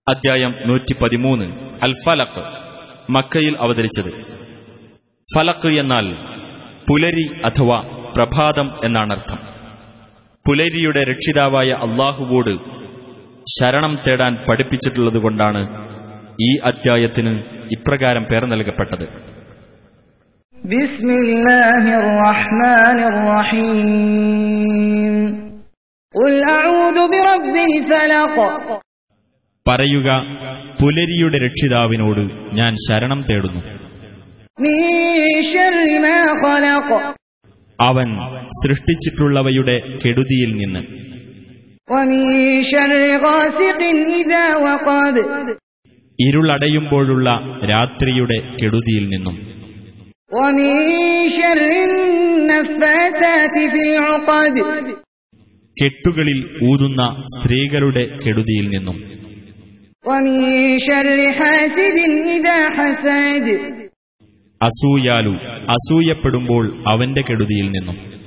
അധ്യായം നൂറ്റി പതിമൂന്ന് അൽ ഫലക്ക് മക്കയിൽ അവതരിച്ചത് ഫലക്ക് എന്നാൽ പുലരി അഥവാ പ്രഭാതം എന്നാണർത്ഥം പുലരിയുടെ രക്ഷിതാവായ അള്ളാഹുവോട് ശരണം തേടാൻ പഠിപ്പിച്ചിട്ടുള്ളതുകൊണ്ടാണ് ഈ അദ്ധ്യായത്തിന് ഇപ്രകാരം പേർ നൽകപ്പെട്ടത് بسم الله الرحمن الرحيم قل أعوذ برب الفلق പറയുക പുലരിയുടെ രക്ഷിതാവിനോട് ഞാൻ ശരണം തേടുന്നു من شر ما خلق അവൻ സൃഷ്ടിച്ചിട്ടുള്ളവയുടെ കെടുതിയിൽ നിന്ന് ومن شر غاسق إذا وقب ഇരുളടയുമ്പോഴുള്ള രാത്രിയുടെ കെടുതിയിൽ നിന്നും ومن شر النفاثات في العقد കെട്ടുകളിൽ ഊതുന്ന സ്ത്രീകളുടെ കെടുതിയിൽ നിന്നും ومن شر حاسد إذا حسد അസൂയാലു അസൂയപ്പെടുമ്പോൾ അവന്റെ കെടുതിയിൽ നിന്നും